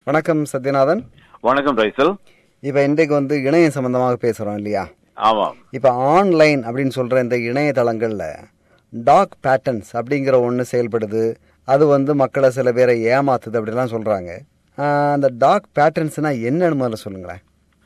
வணக்கம் சத்யநாதன் வணக்கம் ரைசல் இப்போ இன்றைக்கு வந்து இணையம் சம்பந்தமாக பேசுகிறோம் இல்லையா ஆமாம் இப்போ ஆன்லைன் அப்படின்னு சொல்கிற இந்த இணையதளங்களில் டாக் பேட்டர்ன்ஸ் அப்படிங்கிற ஒன்று செயல்படுது அது வந்து மக்களை சில பேரை ஏமாத்துது அப்படிலாம் சொல்கிறாங்க அந்த டாக் பேட்டர்ன்ஸ்னால் என்னன்னு முதல்ல சொல்லுங்களேன்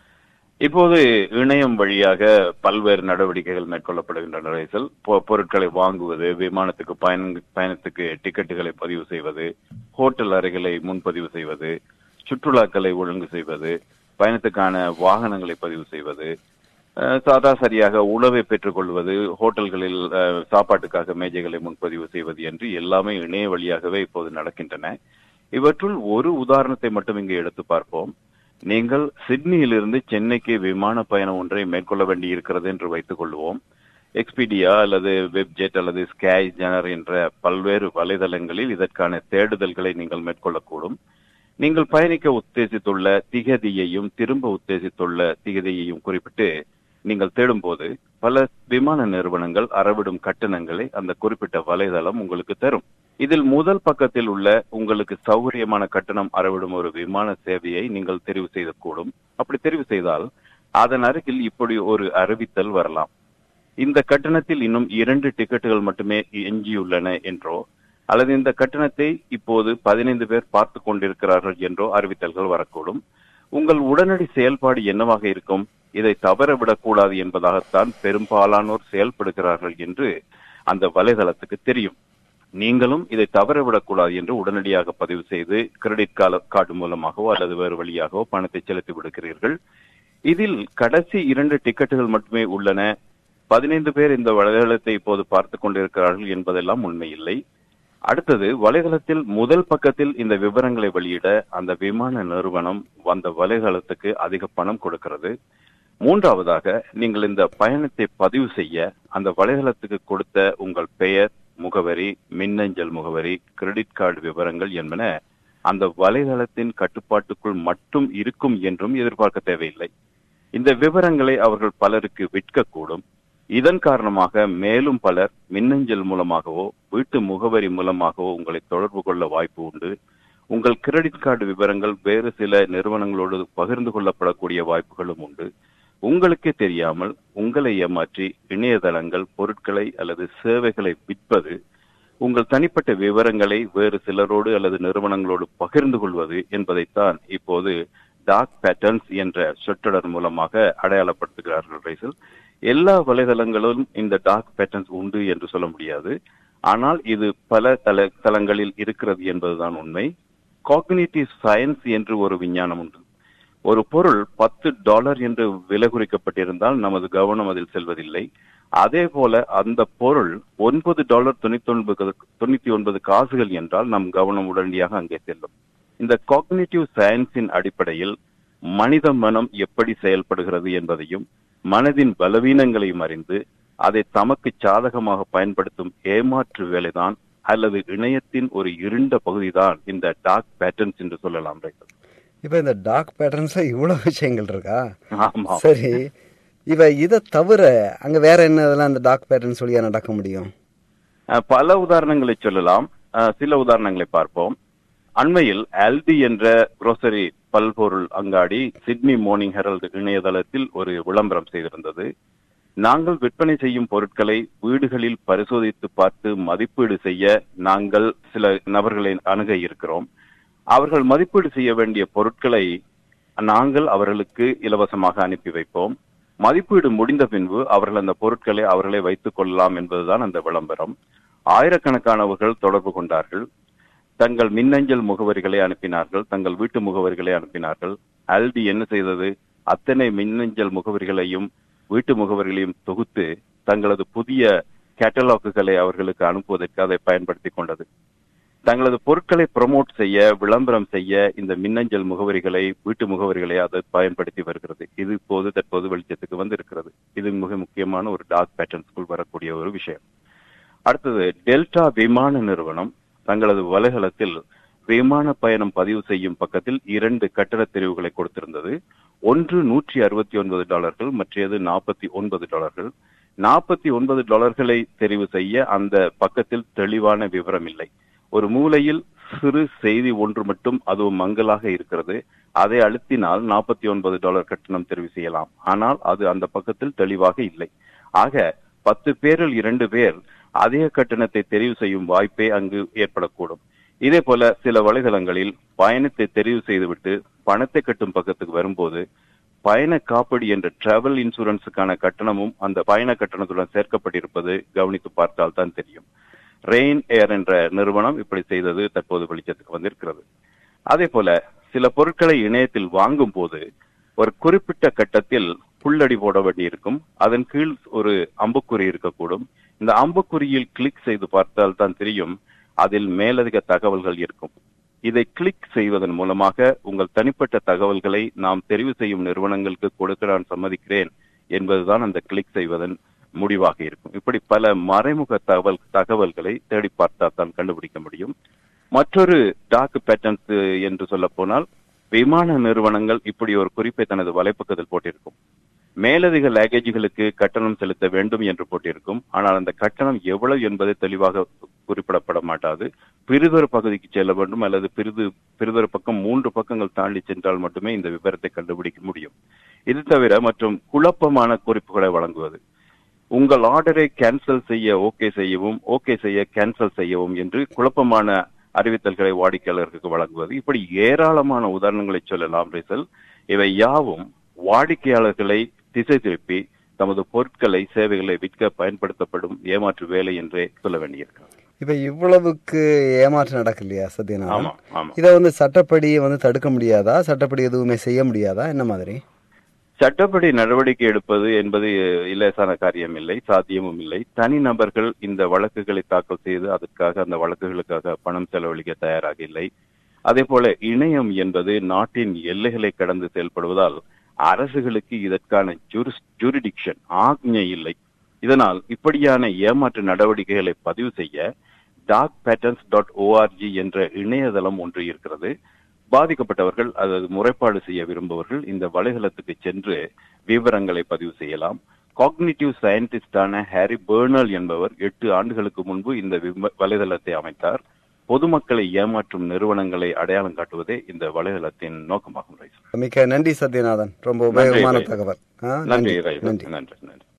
இப்போது இணையம் வழியாக பல்வேறு நடவடிக்கைகள் மேற்கொள்ளப்படுகின்றன ரைசல் பொ- பொருட்களை வாங்குவது விமானத்துக்கு பயண பயணத்துக்கு டிக்கெட்டுகளை பதிவு செய்வது ஹோட்டல் அறைகளை முன்பதிவு செய்வது சுற்றுலாக்களை ஒழுங்கு செய்வது பயணத்துக்கான வாகனங்களை பதிவு செய்வது அஹ், சாதா சரியாக உணவை பெற்றுக்கொள்வது ஹோட்டல்களில் அஹ், சாப்பாட்டுக்காக மேஜைகளை முன்பதிவு செய்வது என்று எல்லாமே இணைய வழியாகவே இப்போது நடக்கின்றன இவற்றுள் ஒரு உதாரணத்தை மட்டும் இங்கு எடுத்து பார்ப்போம் நீங்கள் சிட்னியிலிருந்து சென்னைக்கு விமான பயணம் ஒன்றை மேற்கொள்ள வேண்டி இருக்கிறது என்று வைத்துக் கொள்வோம் எக்ஸ்பீடியா அல்லது வெப்ஜெட் அல்லது ஸ்கை ஜெனர் என்ற பல்வேறு வலைதளங்களில் இதற்கான தேடுதல்களை நீங்கள் மேற்கொள்ளக்கூடும் நீங்கள் பயணிக்க உத்தேசித்துள்ள திகதியையும் திரும்ப உத்தேசித்துள்ள திகதியையும் குறிப்பிட்டு நீங்கள் தேடும்போது பல விமான நிறுவனங்கள் அறவிடும் கட்டணங்களை அந்த குறிப்பிட்ட வலைதளம் உங்களுக்கு தரும் இதில் முதல் பக்கத்தில் உள்ள உங்களுக்கு சௌகரியமான கட்டணம் அறவிடும் ஒரு விமான சேவையை நீங்கள் தெரிவு செய்யக்கூடும் அப்படி தெரிவு செய்தால் அதன் அருகில் இப்படி ஒரு அறிவித்தல் வரலாம் இந்த கட்டணத்தில் இன்னும் இரண்டு டிக்கெட்டுகள் மட்டுமே எஞ்சியுள்ளன என்றோ அல்லது இந்த கட்டணத்தை இப்போது பதினைந்து பேர் பார்த்து கொண்டிருக்கிறார்கள் என்றோ அறிவித்தல்கள் வரக்கூடும் உங்கள் உடனடி செயல்பாடு என்னவாக இருக்கும் இதை தவற விடக்கூடாது என்பதாகத்தான் பெரும்பாலானோர் செயல்படுகிறார்கள் என்று அந்த வலைதளத்துக்கு தெரியும் நீங்களும் இதை தவற விடக்கூடாது என்று உடனடியாக பதிவு செய்து கிரெடிட் கார்டு மூலமாகவோ அல்லது வேறு வழியாகவோ பணத்தை செலுத்தி விடுகிறீர்கள் இதில் கடைசி இரண்டு டிக்கெட்டுகள் மட்டுமே உள்ளன பதினைந்து பேர் இந்த வலைதளத்தை இப்போது பார்த்துக் கொண்டிருக்கிறார்கள் என்பதெல்லாம் உண்மையில்லை அடுத்தது வலைதளத்தில் முதல் பக்கத்தில் இந்த விவரங்களை வெளியிட அந்த விமான நிறுவனம் அந்த வலைதளத்துக்கு அதிக பணம் கொடுக்கிறது மூன்றாவதாக நீங்கள் இந்த பயணத்தை பதிவு செய்ய அந்த வலைதளத்துக்கு கொடுத்த உங்கள் பெயர் முகவரி மின்னஞ்சல் முகவரி கிரெடிட் கார்டு விவரங்கள் என்பன அந்த வலைதளத்தின் கட்டுப்பாட்டுக்குள் மட்டும் இருக்கும் என்றும் எதிர்பார்க்க தேவையில்லை இந்த விவரங்களை அவர்கள் பலருக்கு விற்கக்கூடும் இதன் காரணமாக மேலும் பலர் மின்னஞ்சல் மூலமாகவோ வீட்டு முகவரி மூலமாகவோ உங்களை தொடர்பு கொள்ள வாய்ப்பு உண்டு உங்கள் கிரெடிட் கார்டு விவரங்கள் வேறு சில நிறுவனங்களோடு பகிர்ந்து கொள்ளப்படக்கூடிய வாய்ப்புகளும் உண்டு உங்களுக்கே தெரியாமல் உங்களை ஏமாற்றி இணையதளங்கள் பொருட்களை அல்லது சேவைகளை விற்பது உங்கள் தனிப்பட்ட விவரங்களை வேறு சிலரோடு அல்லது நிறுவனங்களோடு பகிர்ந்து கொள்வது என்பதைத்தான் இப்போது டார்க் பேட்டர்ன்ஸ் என்ற சொற்றொடர் மூலமாக அடையாளப்படுத்துகிறார்கள் ரைசல் எல்லா வலைதளங்களும் இந்த டார்க் பேட்டர்ன்ஸ் உண்டு என்று சொல்ல முடியாது ஆனால் இது பல தல தளங்களில் இருக்கிறது என்பதுதான் உண்மை காக்னிட்டிவ் சயின்ஸ் என்று ஒரு விஞ்ஞானம் உண்டு ஒரு பொருள் பத்து டாலர் என்று விலை குறிக்கப்பட்டிருந்தால் நமது கவனம் அதில் செல்வதில்லை அதே போல அந்த பொருள் ஒன்பது டாலர் தொண்ணூத்தி ஒன்பது தொண்ணூத்தி ஒன்பது காசுகள் என்றால் நம் கவனம் உடனடியாக அங்கே செல்லும் இந்த காக்னிட்டிவ் சயின்ஸின் அடிப்படையில் மனித மனம் எப்படி செயல்படுகிறது என்பதையும் மனதின் பலவீனங்களையும் அறிந்து அதை தமக்கு சாதகமாக பயன்படுத்தும் ஏமாற்று வேலைதான் அல்லது இணையத்தின் ஒரு இருண்ட பகுதிதான் இந்த டார்க் பேட்டர்ன்ஸ் என்று சொல்லலாம் ரைசல். இப்போ இந்த டாக் பேட்டர்ன்ஸில் இவ்வளோ விஷயங்கள் இருக்கா ஆமா சரி இப்போ இதை தவிர அங்கே வேற என்ன இதெல்லாம் இந்த டாக் பேட்டர்ன்ஸ் வழியாக நடக்க முடியும் அஹ், பல உதாரணங்களை சொல்லலாம் அஹ், சில உதாரணங்களை பார்ப்போம் அண்மையில் ஆல்டி என்ற grocery பல்பொருள் அங்காடி சிட்னி மார்னிங் ஹெரல்ட் இணையதளத்தில் ஒரு விளம்பரம் செய்திருந்தது நாங்கள் விற்பனை செய்யும் பொருட்களை வீடுகளில் பரிசோதித்து பார்த்து மதிப்பீடு செய்ய நாங்கள் சில நபர்களை அணுக இருக்கிறோம் அவர்கள் மதிப்பீடு செய்ய வேண்டிய பொருட்களை நாங்கள் அவர்களுக்கு இலவசமாக அனுப்பி வைப்போம் மதிப்பீடு முடிந்த பின்பு அவர்கள் அந்த பொருட்களை அவர்களே வைத்துக் கொள்ளலாம் என்பதுதான் அந்த விளம்பரம் ஆயிரக்கணக்கானவர்கள் தொடர்பு கொண்டார்கள் தங்கள் மின்னஞ்சல் முகவரிகளை அனுப்பினார்கள் தங்கள் வீட்டு முகவரிகளை அனுப்பினார்கள் ஆல்டி என்ன செய்தது அத்தனை மின்னஞ்சல் முகவரிகளையும் வீட்டு முகவரிகளையும் தொகுத்து தங்களது புதிய கேட்டலாக்குகளை அவர்களுக்கு அனுப்புவதற்கு அதை பயன்படுத்தி கொண்டது தங்களது பொருட்களை ப்ரமோட் செய்ய விளம்பரம் செய்ய இந்த மின்னஞ்சல் முகவரிகளை வீட்டு முகவரிகளை அதை பயன்படுத்தி வருகிறது இது இப்போது தற்போது வெளிச்சத்துக்கு வந்து இருக்கிறது இது மிக முக்கியமான ஒரு டார்க் பேட்டர்ன்ஸ்குள் வரக்கூடிய ஒரு விஷயம் அடுத்தது டெல்டா விமான நிறுவனம் தங்களது வலைதளத்தில் விமான பயணம் பதிவு செய்யும் பக்கத்தில் இரண்டு கட்டண தெரிவுகளை கொடுத்திருந்தது ஒன்று நூற்றி அறுபத்தி ஒன்பது டாலர்கள் மற்றது நாற்பத்தி ஒன்பது டாலர்கள் நாற்பத்தி ஒன்பது டாலர்களை தெரிவு செய்ய அந்த பக்கத்தில் தெளிவான விவரம் இல்லை ஒரு மூலையில் சிறு செய்தி ஒன்று மட்டும் அதுவும் மங்கலாக இருக்கிறது அதை அழுத்தினால் நாற்பத்தி ஒன்பது டாலர் கட்டணம் தெரிவு செய்யலாம் ஆனால் அது அந்த பக்கத்தில் தெளிவாக இல்லை ஆக பத்து பேரில் இரண்டு பேர் அதிக கட்டணத்தை தெரிவு செய்யும் வாய்ப்பே அங்கு ஏற்படக்கூடும் இதே போல சில வலைதளங்களில் பயணத்தை தெரிவு செய்துவிட்டு பணத்தை கட்டும் பக்கத்துக்கு வரும்போது பயண காப்பீடு என்ற டிராவல் இன்சூரன்ஸுக்கான கட்டணமும் அந்த பயண கட்டணத்துடன் சேர்க்கப்பட்டிருப்பது கவனித்து பார்த்தால் தான் தெரியும் ரெயின் ஏர் என்ற நிறுவனம் இப்படி செய்தது தற்போது வெளிச்சத்துக்கு வந்திருக்கிறது அதே போல சில பொருட்களை இணையத்தில் வாங்கும் போது ஒரு குறிப்பிட்ட கட்டத்தில் புள்ளடி போட வேண்டியிருக்கும் அதன் கீழ் ஒரு அம்புக்குறி இருக்கக்கூடும் இந்த அம்புக்குறியில் கிளிக் செய்து பார்த்தால் தான் தெரியும் அதில் மேலதிக தகவல்கள் இருக்கும் இதை கிளிக் செய்வதன் மூலமாக உங்கள் தனிப்பட்ட தகவல்களை நாம் தெரிவு செய்யும் நிறுவனங்களுக்கு கொடுக்க நான் சம்மதிக்கிறேன் என்பதுதான் அந்த கிளிக் செய்வதன் முடிவாக இருக்கும் இப்படி பல மறைமுக தகவல் தகவல்களை தேடி பார்த்தா தான் கண்டுபிடிக்க முடியும் மற்றொரு டாக் பேட்டர்ன்ஸ் என்று சொல்ல போனால் விமான நிறுவனங்கள் இப்படி ஒரு குறிப்பை தனது வலைப்பக்கத்தில் போட்டிருக்கும் மேலதிக லேகேஜ்களுக்கு கட்டணம் செலுத்த வேண்டும் என்று போட்டிருக்கும் ஆனால் அந்த கட்டணம் எவ்வளவு என்பது தெளிவாக குறிப்பிடப்பட மாட்டாது பிரிதொரு பகுதிக்கு செல்ல வேண்டும் அல்லது பிரிது பிரிதொரு பக்கம் மூன்று பக்கங்கள் தாண்டி சென்றால் மட்டுமே இந்த விவரத்தை கண்டுபிடிக்க முடியும் இது தவிர மற்றும் குழப்பமான குறிப்புகளை வழங்குவது உங்கள் ஆர்டரை கேன்சல் செய்ய ஓகே செய்யவும் ஓகே செய்ய கேன்சல் செய்யவும் என்று குழப்பமான அறிவித்தல்களை வாடிக்கையாளர்களுக்கு வழங்குவது இப்படி ஏராளமான உதாரணங்களை சொல்லலாம் ரிசல் இவை யாவும் வாடிக்கையாளர்களை திசை திருப்பி தமது பொருட்களை சேவைகளை விற்க பயன்படுத்தப்படும் ஏமாற்று வேலை என்றே சொல்ல வேண்டியிருக்கிறது இப்ப இவ்வளவுக்கு ஏமாற்றம் நடக்கு இல்லையா சத்யநாதன் ஆமா ஆமா இதை வந்து சட்டப்படி வந்து தடுக்க முடியாதா சட்டப்படி எதுவுமே செய்ய முடியாதா என்ன மாதிரி சட்டப்படி நடவடிக்கை எடுப்பது என்பது இலேசான காரியம் இல்லை சாத்தியமும் இல்லை தனி நபர்கள் இந்த வழக்குகளை தாக்கல் செய்து அதற்காக அந்த வழக்குகளுக்காக பணம் செலவழிக்க தயாராக இல்லை அதே போல இணையம் என்பது நாட்டின் எல்லைகளை கடந்து செயல்படுவதால் அரசுகளுக்கு இதற்கான ஜூரிடிக்ஷன் ஆக்ஞை இல்லை இதனால் இப்படியான ஏமாற்று நடவடிக்கைகளை பதிவு செய்ய டாக் பேட்டர்ன்ஸ் டாட் ஓஆர்ஜி என்ற இணையதளம் ஒன்று இருக்கிறது பாதிக்கப்பட்டவர்கள் அதாவது முறைப்பாடு செய்ய விரும்புபவர்கள் இந்த வலைதளத்துக்கு சென்று விவரங்களை பதிவு செய்யலாம் காக்னிட்டிவ் சயின்டிஸ்டான ஹாரி பேர்னல் என்பவர் எட்டு ஆண்டுகளுக்கு முன்பு இந்த வலைதளத்தை அமைத்தார் பொதுமக்களை ஏமாற்றும் நிறுவனங்களை அடையாளம் காட்டுவதே இந்த வலைதளத்தின் நோக்கமாகும் மிக்க நன்றி சத்யநாதன் ரொம்ப உபயோகமான தகவல் நன்றி நன்றி நன்றி